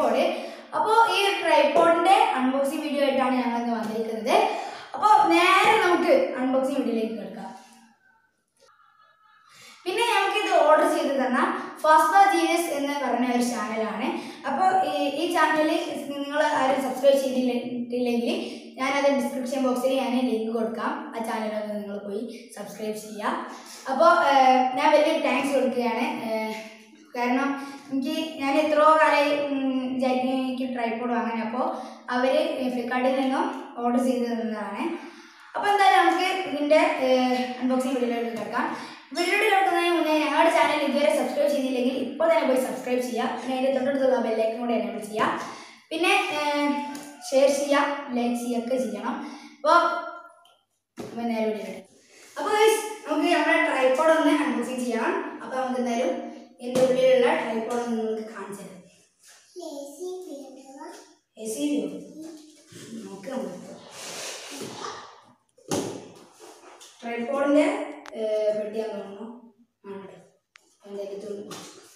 tripod അപ്പോൾ ഈ ട്രൈപോഡിന്റെ unboxing video ആയിട്ടാണ് ഞങ്ങൾ ഇന്ന് വന്നിരിക്കുന്നത് അപ്പോൾ നേരെ നമുക്ക് അൺബോക്സിംഗ് വീഡിയോയിലേക്ക് കിടക്കാം പിന്നെ നമുക്ക് ഇത് ഓർഡർ ചെയ്ത് തന്ന ഫാസ്ബ ജീനസ് എന്ന് പറഞ്ഞ ഒരു ചാനലാണ് അപ്പോൾ ഈ ഈ ചാനലിൽ നിങ്ങൾ ആരും സബ്സ്ക്രൈബ് ചെയ്തിട്ടില്ലെങ്കിൽ ഞാനത് ഡിസ്ക്രിപ്ഷൻ ബോക്സിൽ ഞാൻ ലിങ്ക് കൊടുക്കാം ആ ചാനലൊന്ന് നിങ്ങൾ പോയി സബ്സ്ക്രൈബ് ചെയ്യുക അപ്പോൾ ഞാൻ വലിയ താങ്ക്സ് കൊടുക്കുകയാണ് ഏഹ്, കാരണം എനിക്ക് ഞാൻ എത്രയോ കാലമായി ഉം, വിചാരിക്കും എനിക്ക് ട്രൈപ്പോഡ് വാങ്ങാൻ അപ്പോൾ അവർ ഫ്ലിപ്കാർട്ടിൽ നിന്നും ഓർഡർ ചെയ്ത് തന്നതാണ് അപ്പോൾ എന്തായാലും നമുക്ക് ഇതിൻ്റെ അൺബോക്സിംഗ് വീഡിയോയിലേക്ക് കിടക്കാം വീഡിയോയിൽ കിടക്കുന്നതിന് മുന്നേ ഞങ്ങളുടെ ചാനൽ ഇതുവരെ സബ്സ്ക്രൈബ് ചെയ്തില്ലെങ്കിൽ ഇപ്പോൾ തന്നെ പോയി സബ്സ്ക്രൈബ് ചെയ്യുക പിന്നെ അതിൻ്റെ തൊട്ടടുത്തുള്ള ബെല്ലൈക്കും കൂടെ എനേബിൾ ചെയ്യുക പിന്നെ ഷെയർ ചെയ്യുക ലൈക്ക് ചെയ്യുക ഒക്കെ ചെയ്യണം അപ്പോൾ അപ്പോൾ നേരെ വീഡിയോ അപ്പോൾ guys, നമുക്ക് നമ്മുടെ ട്രൈപ്പോഡ് ഒന്ന് അൺബോക്സിങ് ചെയ്യണം അപ്പോൾ നമുക്ക് എന്തായാലും എൻ്റെ ഉള്ളിലുള്ള ട്രൈപ്പോഡ് ഒന്ന് നിങ്ങൾക്ക് കാണിച്ചു തരാം എ സി നോക്ക് നമുക്ക് ട്രൈപ്പോഡിൻ്റെ പെട്ടിയാന്ന് തോന്നുന്നു ആണ് എന്തായാലും തോന്നുന്നു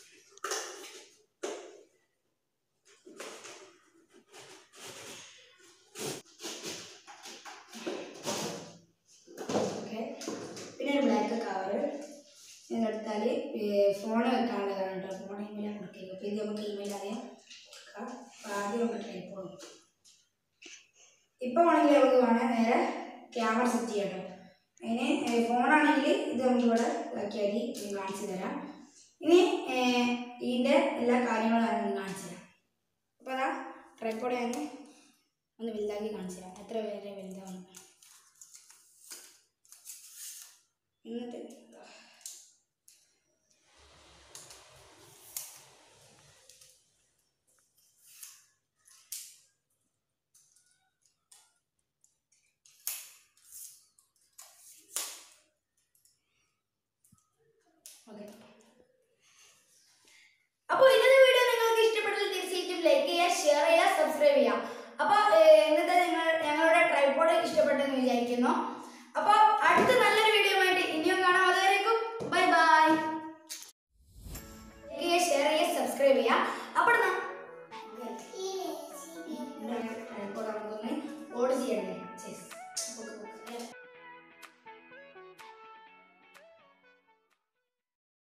ഓക്കെ പിന്നെ ഒരു ബ്ലാക്ക് കവർ എടുത്താൽ ഫോൺ വെക്കാനുള്ളതാണ് കേട്ടോ ഫോൺ ഇമെയിലാണ് കൊടുക്കുക അപ്പോൾ ഇത് നമുക്ക് ഇമെയിൽ അറിയാം കൊടുക്കാം അപ്പോൾ ആദ്യം നമുക്ക് ട്രൈപ്പോഡ് ഇപ്പോൾ ആണെങ്കിൽ നമുക്ക് വേണേൽ നേരെ ക്യാമറ സെറ്റ് ചെയ്യാം കേട്ടോ അതിന് ഫോണാണെങ്കിൽ ഇത് നമുക്ക് ഇവിടെ ഇതാക്കിയാൽ മതി കാണിച്ചു തരാം ഇനി ഏഹ്, ഇതിൻ്റെ എല്ലാ കാര്യങ്ങളും ഞാൻ ഒന്ന് കാണിച്ചു തരാം അപ്പോൾ അതാ ട്രൈപ്പോഡ് ഞാൻ ഒന്ന് വലുതാക്കി കാണിച്ചു തരാം എത്ര പേരെ വലുതാവുന്നു എന്നിട്ട്